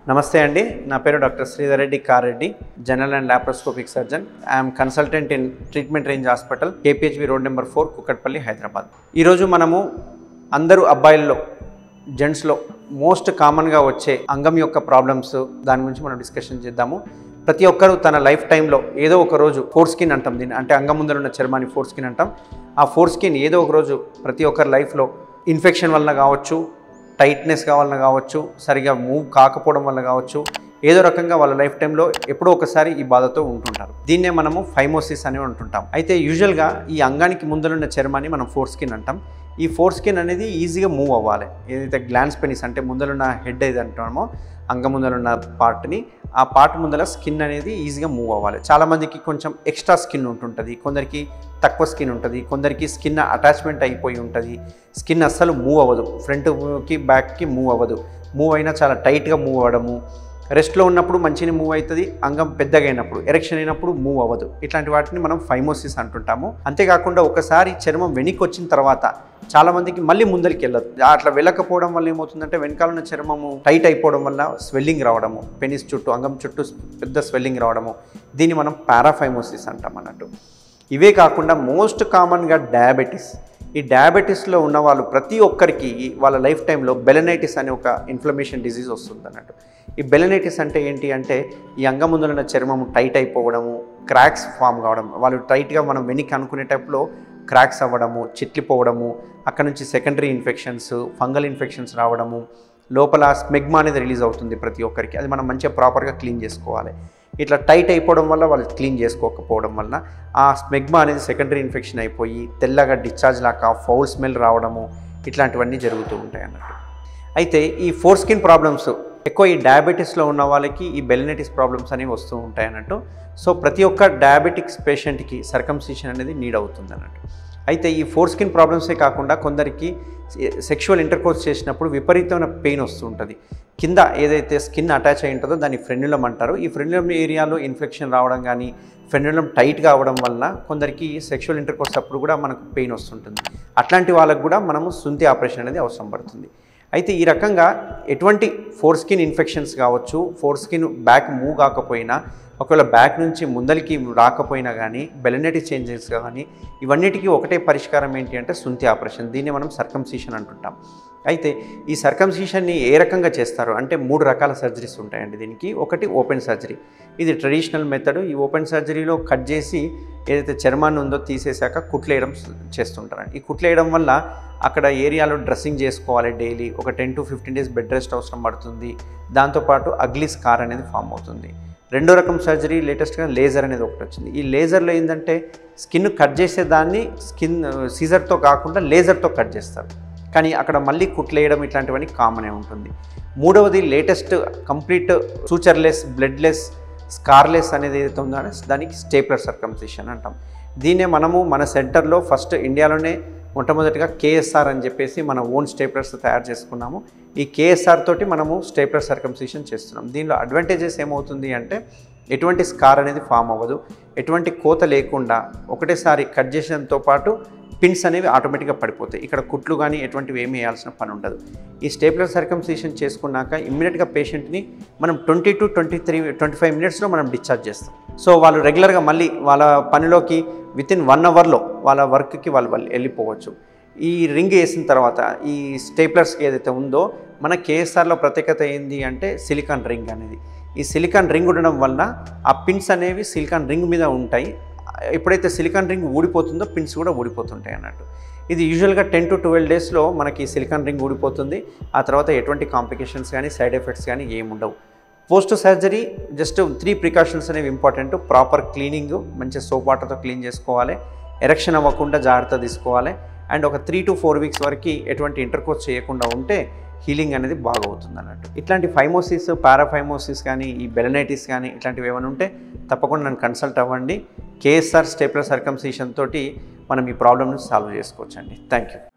నమస్తే అండి నా పేరు doctor Sridhar Reddy Kareddy general and laparoscopic surgeon I'm consultant in treatment range hospital KPHB road number four Kukatpally Hyderabad ఈరోజు మనము అందరూ అబ్బాయిల్లో జెంట్స్లో మోస్ట్ కామన్గా వచ్చే అంగం యొక్క ప్రాబ్లమ్స్ దాని గురించి మనం డిస్కషన్ చేద్దాము ప్రతి ఒక్కరూ తన లైఫ్ టైంలో ఏదో ఒక రోజు ఫోర్ స్కిన్ అంటాం దీన్ని అంటే అంగం ముందర ఉన్న చర్మాన్ని ఫోర్ స్కిన్ అంటాం ఆ ఫోర్ స్కిన్ ఏదో ఒక రోజు ప్రతి ఒక్కరి లైఫ్లో ఇన్ఫెక్షన్ వలన కావచ్చు టైట్నెస్ కావాలన్నా కావచ్చు సరిగా మూవ్ కాకపోవడం వల్ల కావచ్చు ఏదో రకంగా వాళ్ళ లైఫ్ టైంలో ఎప్పుడో ఒకసారి ఈ బాధతో ఉంటుంటారు దీన్నే మనము ఫైమోసిస్ అని అంటుంటాం అయితే యూజువల్గా ఈ అంగానికి ముందరున్న చర్మాన్ని మనం ఫోర్ స్కిన్ అంటాం ఈ ఫోర్ స్కిన్ అనేది ఈజీగా మూవ్ అవ్వాలి ఏదైతే గ్లాన్స్ పెనిస్ అంటే ముందరున్న హెడ్ ఏది అంటామో అంగం ముందరున్న పార్ట్ని ఆ పార్ట్ ముందర స్కిన్ అనేది ఈజీగా మూవ్ అవ్వాలి చాలామందికి కొంచెం ఎక్స్ట్రా స్కిన్ ఉంటుంటుంది కొందరికి తక్కువ స్కిన్ ఉంటుంది కొందరికి స్కిన్ అటాచ్మెంట్ అయిపోయి ఉంటుంది స్కిన్ అస్సలు మూవ్ అవ్వదు ఫ్రంట్కి బ్యాక్కి మూవ్ అవ్వదు మూవ్ అయినా చాలా టైట్గా మూవ్ అవ్వడము రెస్ట్లో ఉన్నప్పుడు మంచిగా మూవ్ అవుతుంది అంగం పెద్దగా అయినప్పుడు ఎరెక్షన్ అయినప్పుడు మూవ్ అవ్వదు ఇట్లాంటి వాటిని మనం ఫైమోసిస్ అంటుంటాము అంతేకాకుండా ఒకసారి చర్మం వెనక్కి వచ్చిన తర్వాత చాలామందికి మళ్ళీ ముందరికి వెళ్ళదు అట్లా వెళ్ళకపోవడం వల్ల ఏమవుతుందంటే వెనకాల ఉన్న చర్మము టైట్ అయిపోవడం వల్ల స్వెల్లింగ్ రావడము పెనిస్ చుట్టూ అంగం చుట్టూ పెద్ద స్వెల్లింగ్ రావడము దీన్ని మనం పారాఫైమోసిస్ అంటాం అన్నట్టు ఇవే కాకుండా మోస్ట్ కామన్గా డయాబెటీస్ ఈ డయాబెటీస్లో ఉన్న వాళ్ళు ప్రతి ఒక్కరికి వాళ్ళ లైఫ్ టైంలో బెలనైటిస్ అనే ఒక ఇన్ఫ్లమేషన్ డిజీజ్ వస్తుంది అన్నట్టు ఈ బెలనైటిస్ అంటే ఏంటి అంటే ఈ అంగం ముందున్న చర్మము టైట్ అయిపోవడము క్రాక్స్ ఫామ్ కావడం వాళ్ళు టైట్గా మనం వెనక్కి అనుకునే టైప్లో క్రాక్స్ అవ్వడము చిట్లిపోవడము అక్కడ నుంచి సెకండరీ ఇన్ఫెక్షన్స్ ఫంగల్ ఇన్ఫెక్షన్స్ రావడము లోపల స్మెగ్మా అనేది రిలీజ్ అవుతుంది ప్రతి ఒక్కరికి అది మనం మంచిగా ప్రాపర్గా క్లీన్ చేసుకోవాలి ఇట్లా టైట్ అయిపోవడం వల్ల వాళ్ళు క్లీన్ చేసుకోకపోవడం వల్ల ఆ స్మెగ్మా అనేది సెకండరీ ఇన్ఫెక్షన్ అయిపోయి తెల్లగా డిశ్చార్జ్ లాగా ఫౌల్ స్మెల్ రావడము ఇట్లాంటివన్నీ జరుగుతూ ఉంటాయి అన్నట్టు అయితే ఈ ఫోర్ స్కిన్ ప్రాబ్లమ్స్ ఎక్కువ ఈ డయాబెటీస్లో ఉన్న వాళ్ళకి ఈ బెలినైటిస్ ప్రాబ్లమ్స్ అనేవి వస్తూ ఉంటాయి అన్నట్టు సో ప్రతి ఒక్క డయాబెటిక్స్ పేషెంట్కి సర్కంసిషన్ అనేది నీడ్ అవుతుంది అన్నట్టు అయితే ఈ ఫోర్ స్కిన్ ప్రాబ్లమ్సే కాకుండా కొందరికి సెక్షువల్ ఇంటర్కోర్స్ చేసినప్పుడు విపరీతమైన పెయిన్ వస్తూ ఉంటుంది కింద ఏదైతే స్కిన్ అటాచ్ అయి ఉంటుందో దాన్ని ఫ్రెన్యులం అంటారు ఈ ఫ్రెన్యులం ఏరియాలో ఇన్ఫెక్షన్ రావడం కానీ ఫ్రెన్యులం టైట్గా అవడం వలన కొందరికి సెక్షువల్ ఇంటర్కోర్స్ అప్పుడు కూడా మనకు పెయిన్ వస్తుంటుంది అట్లాంటి వాళ్ళకు కూడా మనము సుంతి ఆపరేషన్ అనేది అవసరం పడుతుంది అయితే ఈ రకంగా ఎటువంటి ఫోర్ స్కిన్ ఇన్ఫెక్షన్స్ కావచ్చు ఫోర్ స్కిన్ బ్యాక్ మూవ్ కాకపోయినా ఒకవేళ బ్యాక్ నుంచి ముందరికి రాకపోయినా కానీ బెలనెటీ చేంజెస్ కానీ ఇవన్నిటికీ ఒకటే పరిష్కారం ఏంటి అంటే సుంతి ఆపరేషన్ దీన్ని మనం సర్కంసీషన్ అంటుంటాం అయితే ఈ సర్కంసీషన్ని ఏ రకంగా చేస్తారు అంటే మూడు రకాల సర్జరీస్ ఉంటాయండి దీనికి ఒకటి ఓపెన్ సర్జరీ ఇది ట్రెడిషనల్ మెథడ్ ఈ ఓపెన్ సర్జరీలో కట్ చేసి ఏదైతే చర్మాన్ని ఉందో తీసేశాక కుట్లేయడం చేస్తుంటారు ఈ కుట్లేయడం వల్ల అక్కడ ఏరియాలో డ్రెస్సింగ్ చేసుకోవాలి డైలీ ఒక ten to fifteen days bed rest అవసరం పడుతుంది దాంతోపాటు అగ్లీ స్కార్ అనేది ఫామ్ అవుతుంది రెండో రకం సర్జరీ లేటెస్ట్గా లేజర్ అనేది ఒకటి వచ్చింది ఈ లేజర్లో ఏంటంటే స్కిన్ కట్ చేసేదాన్ని స్కిన్ సీజర్తో కాకుండా లేజర్తో కట్ చేస్తారు కానీ అక్కడ మళ్ళీ కుట్లేయడం ఇట్లాంటివన్నీ కామనే ఉంటుంది మూడవది latest complete sutureless bloodless scarless అనేది ఏదైతే ఉందో దానికి స్టేప్లర్ సర్కంసిషన్ అంటాం దీన్నే మనము మన సెంటర్లో ఫస్ట్ ఇండియాలోనే మొట్టమొదటిగా కేఎస్ఆర్ అని చెప్పేసి మన ఓన్ స్టేప్లర్స్ తయారు చేసుకున్నాము ఈ కేఎస్ఆర్ తోటి మనము స్టేప్లర్ సర్కంసిషన్ చేస్తున్నాం దీనిలో అడ్వాంటేజెస్ ఏమవుతుంది అంటే ఎటువంటి స్కార్ అనేది ఫామ్ అవ్వదు ఎటువంటి కోత లేకుండా ఒకటేసారి కట్ చేసడంతో పాటు పిన్స్ అనేవి ఆటోమేటిక్గా పడిపోతాయి ఇక్కడ కుట్లు కానీ ఎటువంటివి ఏమీ వేయాల్సిన పని ఉండదు ఈ స్టేప్లర్ సర్కంసిషన్ చేసుకున్నాక ఇమ్మీడియట్గా పేషెంట్ని మనం twenty to twenty three twenty five మినిట్స్లో మనం డిశ్చార్జ్ చేస్తాం సో వాళ్ళు రెగ్యులర్గా మళ్ళీ వాళ్ళ పనిలోకి విత్ ఇన్ వన్ అవర్లో వాళ్ళ వర్క్కి వాళ్ళు వాళ్ళు వెళ్ళిపోవచ్చు ఈ రింగ్ వేసిన తర్వాత ఈ స్టేప్లర్స్కి ఏదైతే ఉందో మన కేఎస్ఆర్లో ప్రత్యేకత ఏంది అంటే సిలికాన్ రింగ్ అనేది ఈ సిలికాన్ రింగ్ ఉండడం వల్ల ఆ పిన్స్ అనేవి సిలికాన్ రింగ్ మీద ఉంటాయి ఎప్పుడైతే సిలికాన్ రింగ్ ఊడిపోతుందో పిన్స్ కూడా ఊడిపోతుంటాయి అన్నట్టు ఇది యూజువల్గా టెన్ టు ట్వెల్వ్ డేస్లో మనకి సిలికాన్ రింగ్ ఊడిపోతుంది ఆ తర్వాత ఎటువంటి కాంప్లికేషన్స్ కానీ సైడ్ ఎఫెక్ట్స్ కానీ ఏముండవు post surgery just three precautions అనేవి ఇంపార్టెంట్ ప్రాపర్ క్లీనింగ్ మంచి సోప్ వాటర్తో క్లీన్ చేసుకోవాలి ఎరక్షన్ అవ్వకుండా జాగ్రత్త తీసుకోవాలి అండ్ ఒక త్రీ టు ఫోర్ వీక్స్ వరకు ఎటువంటి ఇంటర్కోర్స్ చేయకుండా ఉంటే హీలింగ్ అనేది బాగా అవుతుంది అన్నట్టు ఇట్లాంటి ఫైమోసిస్ పారాఫైమోసిస్ కానీ ఈ బెలనైటిస్ కానీ ఇట్లాంటివి ఏమైనా ఉంటే తప్పకుండా నన్ను కన్సల్ట్ అవ్వండి కేఎస్ఆర్ స్టేప్లర్ సర్కంసీషన్ తోటి మనం ఈ ప్రాబ్లమ్ని సాల్వ్ చేసుకోవచ్చండి థ్యాంక్ యూ